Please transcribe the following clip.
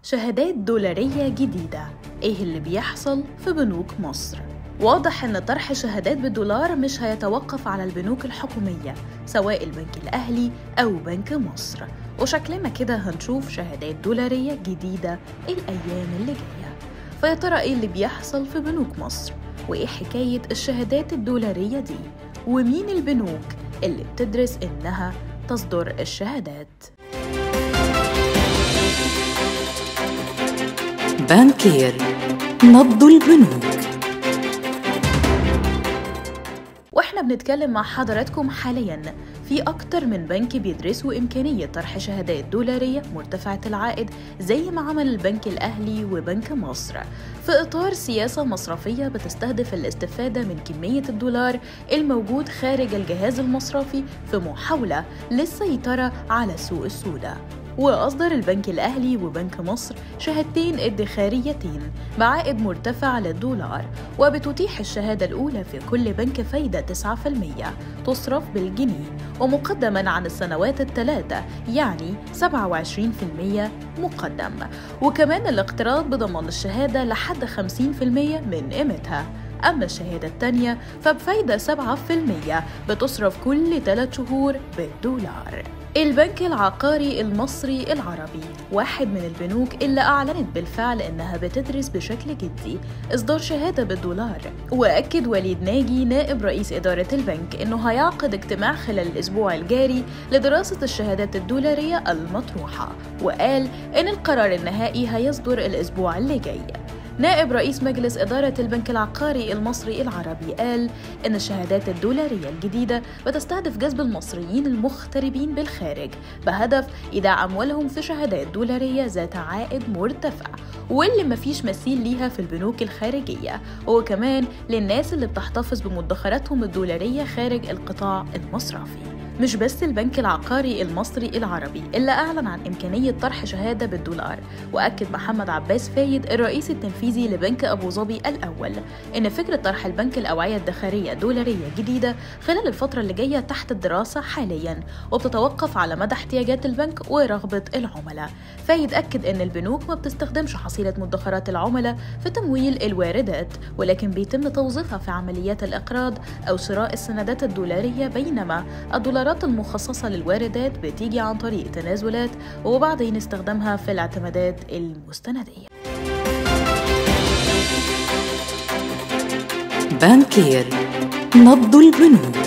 شهادات دولارية جديدة إيه اللي بيحصل في بنوك مصر؟ واضح إن طرح شهادات بالدولار مش هيتوقف على البنوك الحكومية سواء البنك الأهلي أو بنك مصر وشكلنا كده هنشوف شهادات دولارية جديدة الأيام اللي جاية فيا ترى إيه اللي بيحصل في بنوك مصر؟ وإيه حكاية الشهادات الدولارية دي؟ ومين البنوك اللي بتدرس إنها تصدر الشهادات؟ بانكير نبض البنوك واحنا بنتكلم مع حضراتكم حاليا في أكتر من بنك بيدرسوا إمكانية طرح شهادات دولارية مرتفعة العائد زي ما عمل البنك الأهلي وبنك مصر في إطار سياسة مصرفية بتستهدف الاستفادة من كمية الدولار الموجود خارج الجهاز المصرفي في محاولة للسيطرة على السوق السوداء وأصدر البنك الأهلي وبنك مصر شهادتين ادخاريتين بعائد مرتفع للدولار وبتتيح الشهادة الأولى في كل بنك فايدة 9% تصرف بالجنيه ومقدما عن السنوات الثلاثة يعني 27% مقدم وكمان الاقتراض بضمان الشهادة لحد 50% من قيمتها أما الشهادة الثانية فبفايدة 7% بتصرف كل 3 شهور بالدولار البنك العقاري المصري العربي واحد من البنوك اللي أعلنت بالفعل إنها بتدرس بشكل جدي إصدار شهادة بالدولار وأكد وليد ناجي نائب رئيس إدارة البنك إنه هيعقد اجتماع خلال الأسبوع الجاري لدراسة الشهادات الدولارية المطروحة وقال إن القرار النهائي هيصدر الأسبوع اللي جاي نائب رئيس مجلس إدارة البنك العقاري المصري العربي قال إن الشهادات الدولارية الجديدة بتستهدف جذب المصريين المغتربين بالخارج بهدف إيداع أموالهم في شهادات دولارية ذات عائد مرتفع واللي مفيش مثيل ليها في البنوك الخارجية وكمان للناس اللي بتحتفظ بمدخراتهم الدولارية خارج القطاع المصرفي مش بس البنك العقاري المصري العربي اللي أعلن عن إمكانية طرح شهادة بالدولار وأكد محمد عباس فايد الرئيس التنفيذي لبنك أبو ظبي الأول إن فكرة طرح البنك الأوعية الدخارية دولارية جديدة خلال الفترة اللي جاية تحت الدراسة حاليا وبتتوقف على مدى احتياجات البنك ورغبة العملاء فايد أكد إن البنوك ما بتستخدمش حصيلة مدخرات العملاء في تمويل الواردات ولكن بيتم توظيفها في عمليات الإقراض أو شراء السندات الدولارية بينما الدولار القرارات المخصصة للواردات بتيجي عن طريق تنازلات وبعدين استخدامها في الاعتمادات المستندية بانكير نبض البنوك